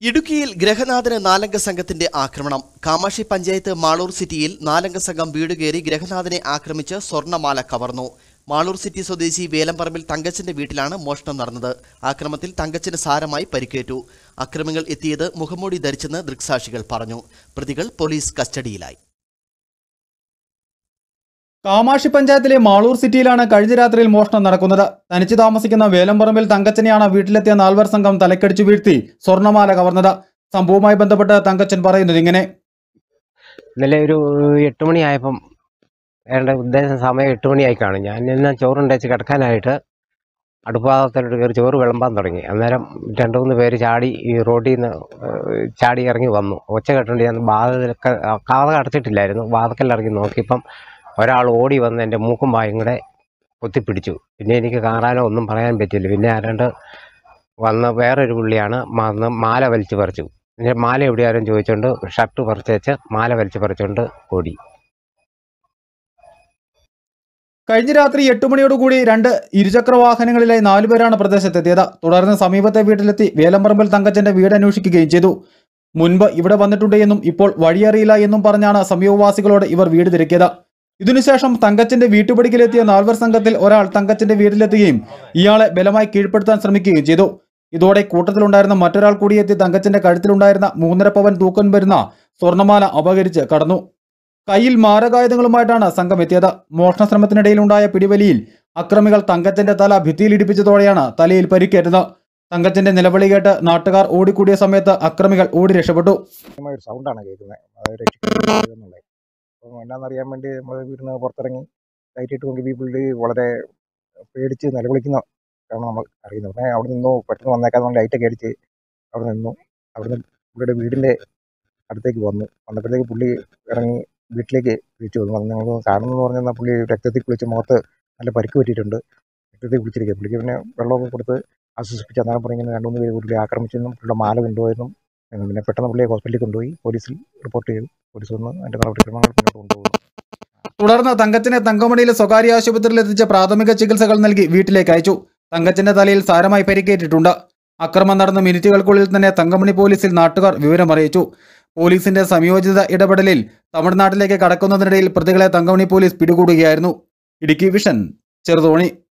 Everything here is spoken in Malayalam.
ഇടുക്കിയിൽ ഗ്രഹനാഥന് നാലംഗ സംഘത്തിന്റെ ആക്രമണം കാമാക്ഷി പഞ്ചായത്ത് മാളൂർ സിറ്റിയിൽ നാലംഗ സംഘം വീട് കയറി ഗ്രഹനാഥനെ ആക്രമിച്ച് സ്വർണ്ണമാല കവർന്നു മാളൂർ സിറ്റി സ്വദേശി വേലമ്പറമ്പിൽ തങ്കച്ചന്റെ വീട്ടിലാണ് മോഷണം നടന്നത് ആക്രമത്തിൽ തങ്കച്ചന് സാരമായി പരിക്കേറ്റു അക്രമികൾ എത്തിയത് മുഖംമൂടി ധരിച്ചെന്ന് ദൃക്സാക്ഷികൾ പറഞ്ഞു പ്രതികൾ പോലീസ് കസ്റ്റഡിയിലായി കാമാക്ഷി പഞ്ചായത്തിലെ മാളൂർ സിറ്റിയിലാണ് കഴിഞ്ഞ രാത്രിയിൽ മോഷണം നടക്കുന്നത് തനിച്ച് താമസിക്കുന്ന വേലമ്പറമ്പിൽ തങ്കച്ചനെയാണ് വീട്ടിലെത്തിയ നാൽവർ സംഘം തലക്കടിച്ചു വീഴ്ത്തി സ്വർണ്ണമാല കവർന്നത് സംഭവവുമായി ബന്ധപ്പെട്ട് തങ്കച്ചൻ പറയുന്നത് ഇങ്ങനെ ഇന്നലെ ഒരു എട്ട് മണിയായപ്പം എൻ്റെ ഉദ്ദേശം സമയം എട്ട് മണിയായി കാണും ഞാൻ ഇന്ന് ചോറുണ്ടേച്ച് കിടക്കാനായിട്ട് അടുപ്പാകത്തോട്ട് കയറി ചോറ് വിളമ്പാൻ തുടങ്ങി അന്നേരം രണ്ട് മൂന്ന് പേര് ചാടി ഈ റോഡിൽ നിന്ന് ഏഹ്, ചാടി ഇറങ്ങി വന്നു ഒച്ച കേട്ടുകൊണ്ട് ഞാൻ വാതിലൊക്കെ കാത അടച്ചിട്ടില്ലായിരുന്നു വാതക്കൽ ഇറങ്ങി നോക്കിയപ്പം ഒരാൾ ഓടി വന്ന് എൻ്റെ മൂക്കും വായും കൂടെ കുത്തിപ്പിടിച്ചു പിന്നെ എനിക്ക് കാണാനോ ഒന്നും പറയാൻ പറ്റില്ല പിന്നെ ആരാണ്ട് വന്ന വേറൊരു പുള്ളിയാണ് വന്ന് മാല വലിച്ചു പറിച്ചു പിന്നെ മാല എവിടെയാരും ചോദിച്ചുകൊണ്ട് ഷർട്ട് പറിച്ച് വെച്ച് മാല വലിച്ചു പറിച്ചുകൊണ്ട് ഓടി കഴിഞ്ഞ രാത്രി എട്ട് മണിയോടുകൂടി രണ്ട് ഇരുചക്ര വാഹനങ്ങളിലായി നാലുപേരാണ് പ്രദേശത്തെത്തിയത് തുടർന്ന് സമീപത്തെ വീട്ടിലെത്തി വേലമ്പറമ്പിൽ തങ്കച്ചന്റെ വീട് അന്വേഷിക്കുകയും ചെയ്തു മുൻപ് ഇവിടെ വന്നിട്ടുണ്ട് എന്നും ഇപ്പോൾ വഴിയറിയില്ല എന്നും പറഞ്ഞാണ് സമീപവാസികളോട് ഇവർ വീട് തിരക്കിയത് ഇതിനുശേഷം തങ്കച്ചന്റെ വീട്ടുപടിക്കലെത്തിയ നാൽവർ സംഘത്തിൽ ഒരാൾ തങ്കച്ചന്റെ വീട്ടിലെത്തുകയും ഇയാളെ ബലമായി കീഴ്പ്പെടുത്താൻ ശ്രമിക്കുകയും ചെയ്തു ഇതോടെ കൂട്ടത്തിലുണ്ടായിരുന്ന മറ്റൊരാൾ കൂടിയെത്തി തങ്കച്ചന്റെ കഴുത്തിലുണ്ടായിരുന്ന മൂന്നര പവൻ തൂക്കം വരുന്ന സ്വർണ്ണമാല അപകരിച്ച് കടന്നു കയ്യിൽ മാരകായുധങ്ങളുമായിട്ടാണ് സംഘം എത്തിയത് മോഷണ ശ്രമത്തിനിടയിലുണ്ടായ പിടിവലിയിൽ അക്രമികൾ തങ്കച്ചന്റെ തല ഭിത്തിയിലിടിപ്പിച്ചതോടെയാണ് തലയിൽ പരിക്കേറ്റത് തങ്കച്ചന്റെ നിലവിളി കേട്ട് നാട്ടുകാർ ഓടിക്കൂടിയ സമയത്ത് അക്രമികൾ ഓടി രക്ഷപ്പെട്ടു ഭയങ്കരമായ ഒരു സൗണ്ടാണ് കേൾക്കുന്നത് അത് രക്ഷിക്കുന്നുള്ളത് അപ്പം എന്നാന്നറിയാൻ വേണ്ടി നമ്മൾ വീട്ടിൽ നിന്ന് പുറത്തിറങ്ങി ലൈറ്റ് ഇട്ട് നോക്കി പുള്ളി വളരെ പേടിച്ച് നിലവിളിക്കുന്ന ആണ് നമ്മൾ അറിയുന്നത് ഉടനെ അവിടെ നിന്നു പെട്ടെന്ന് വന്നേക്കാൻ നമ്മൾ ലൈറ്റൊക്കെ അടിച്ച് അവിടെ നിന്നു അവിടുന്ന് പുള്ളിയുടെ വീടിൻ്റെ അടുത്തേക്ക് വന്നു വന്നപ്പോഴത്തേക്ക് പുള്ളി ഇറങ്ങി വീട്ടിലേക്ക് തിരിച്ചു വന്നു അത് ഞങ്ങൾ കാണുന്നതെന്ന് പറഞ്ഞാൽ പുള്ളി രക്തത്തിൽ കുളിച്ച് മുഖത്ത് നല്ല പരിക്ക് പറ്റിയിട്ടുണ്ട് രക്തത്തിൽ കുളിച്ചിരിക്കുക പുള്ളിക്ക് പിന്നെ വെള്ളമൊക്കെ കൊടുത്ത് ആശ്വസിപ്പിച്ച് അന്നേരം പറഞ്ഞ് ഇങ്ങനെ രണ്ട് മൂന്ന് പേര് പുള്ളി ആക്രമിച്ചെന്നും പുള്ളിയുടെ മാല കൊണ്ടുപോയെന്നും ഉം, പിന്നെ പെട്ടെന്ന് പുള്ളിയെ ഹോസ്പിറ്റലിൽ കൊണ്ടുപോയി പോലീസിൽ റിപ്പോർട്ട് ചെയ്തു പോലീസ് വന്ന് അതിൻ്റെ നടപടിക്രമങ്ങൾ മുന്നോട്ട് കൊണ്ടുപോകുന്നു തുടർന്ന് തങ്കച്ചനെ തങ്കമണിയിലെ സ്വകാര്യ ആശുപത്രിയിൽ എത്തിച്ച് പ്രാഥമിക ചികിത്സകൾ നൽകി വീട്ടിലേക്ക് അയച്ചു തങ്കച്ചന്റെ തലയിൽ സാരമായി പരിക്കേറ്റിട്ടുണ്ട് അക്രമം നടന്ന മിനിറ്റുകൾക്കുള്ളിൽ തന്നെ തങ്കമണി പോലീസിൽ നാട്ടുകാർ വിവരമറിയിച്ചു പോലീസിന്റെ സംയോജിത ഇടപെടലിൽ തമിഴ്നാട്ടിലേക്ക് കടക്കുന്നതിനിടയിൽ പ്രതികളെ തങ്കമണി പോലീസ് പിടികൂടുകയായിരുന്നു ഇടുക്കി വിഷൻ ചെറുതോണി